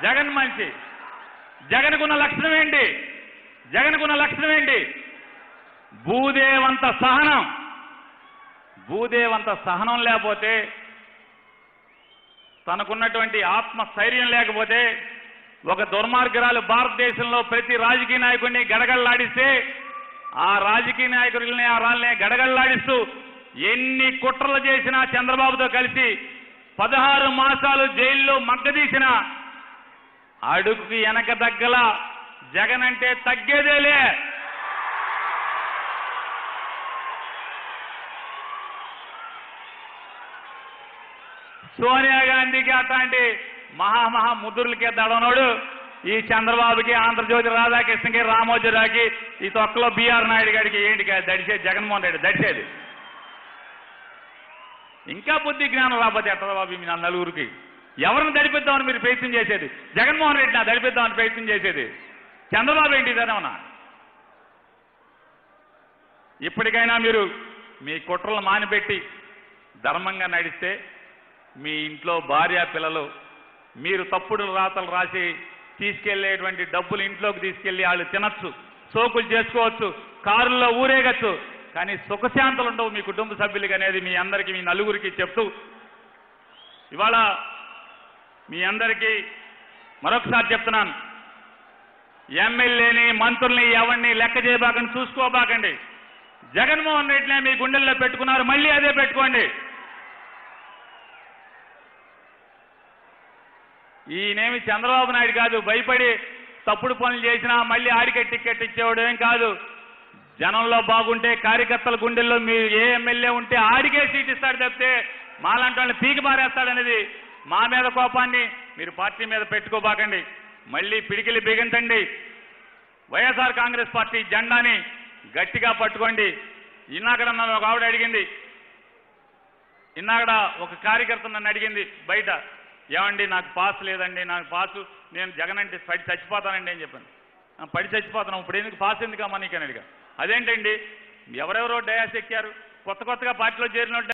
జగన్ మంచి జగన్కున్న లక్షణం ఏంటి జగన్కున్న లక్షణం ఏంటి భూదేవంత సహనం భూదేవంత సహనం లేకపోతే తనకున్నటువంటి ఆత్మస్థైర్యం లేకపోతే ఒక దుర్మార్గరాలు భారతదేశంలో ప్రతి రాజకీయ నాయకుడిని గడగడలాడిస్తే ఆ రాజకీయ నాయకుల్ని ఆ రాళ్ళని గడగడలాడిస్తూ ఎన్ని కుట్రలు చేసినా చంద్రబాబుతో కలిసి పదహారు మాసాలు జైల్లో మగ్గదీసిన అడుగుకి వెనక దగ్గల జగన్ అంటే తగ్గేదేలే సోనియా గాంధీకి అట్లాంటి మహామహా ముద్దులకి దడనోడు ఈ చంద్రబాబుకి ఆంధ్రజ్యోతి రాధాకృష్ణకి రామోజీరావుకి ఈ తొక్కలో బీఆర్ నాయుడు గారికి ఏంటి కా- దడిచేది జగన్మోహన్ రెడ్డి దడిచేది ఇంకా బుద్ధి జ్ఞానం రాకపోతే ఎట్లా బాబు మీ నా నలుగురికి ఎవరిని దడిపిద్దామని మీరు ప్రయత్నం చేసేది జగన్మోహన్ రెడ్డి నా దడిపిద్దామని ప్రయత్నం చేసేది చంద్రబాబు ఏంటి ఇదేమన్నా ఇప్పటికైనా మీరు మీ కుట్రలు మానిపెట్టి ధర్మంగా నడిస్తే మీ ఇంట్లో భార్య పిల్లలు మీరు తప్పుడు రాతలు రాసి తీసుకెళ్లేటువంటి డబ్బులు ఇంట్లోకి తీసుకెళ్లి వాళ్ళు తినచ్చు సోకులు చేసుకోవచ్చు కారుల్లో ఊరేగచ్చు కానీ సుఖశాంతులు ఉండవు మీ కుటుంబ సభ్యులకి అనేది మీ అందరికీ మీ నలుగురికి చెప్తూ ఇవాళ మీ అందరికీ మరొకసారి చెప్తున్నాను ఎమ్మెల్యేని మంత్రుల్ని ఎవరిని లెక్క చేయబాకండి చూసుకోబాకండి జగన్మోహన్ రెడ్డినే మీ గుండెల్లో పెట్టుకున్నారు మళ్ళీ అదే పెట్టుకోండి ఈయనేమి చంద్రబాబు నాయుడు కాదు భయపడి తప్పుడు పనులు చేసినా మళ్ళీ ఆడికే టికెట్ ఇచ్చేవాడు ఏం కాదు జనంలో బాగుంటే కార్యకర్తల గుండెల్లో మీరు ఏ ఎమ్మెల్యే ఉంటే ఆడికే సీట్ ఇస్తాడు తప్పితే మాలాంటి వాళ్ళని పీకి మారేస్తాడనేది మా మీద కోపాన్ని మీరు పార్టీ మీద పెట్టుకోబాకండి మళ్ళీ పిడికిలి బిగించండి వైఎస్ఆర్ కాంగ్రెస్ పార్టీ జెండాని గట్టిగా పట్టుకోండి ఇన్నాకడ నన్ను ఒక ఆవిడ అడిగింది ఇన్నాకడ ఒక కార్యకర్త నన్ను అడిగింది బయట ఏమండి నాకు పాస్ లేదండి నాకు పాసు నేను జగన్ అంటే పడి చచ్చిపోతానండి అని చెప్పాను "ఆ, పడి చచ్చిపోతున్నాం ఇప్పుడు ఎందుకు పాస్ ఎందుకు అమ్మా నీకని అడిగా అదేంటండి ఎవరెవరో డయాస్ ఎక్కారు కొత్త కొత్తగా పార్టీలో చేరిన వాళ్ళు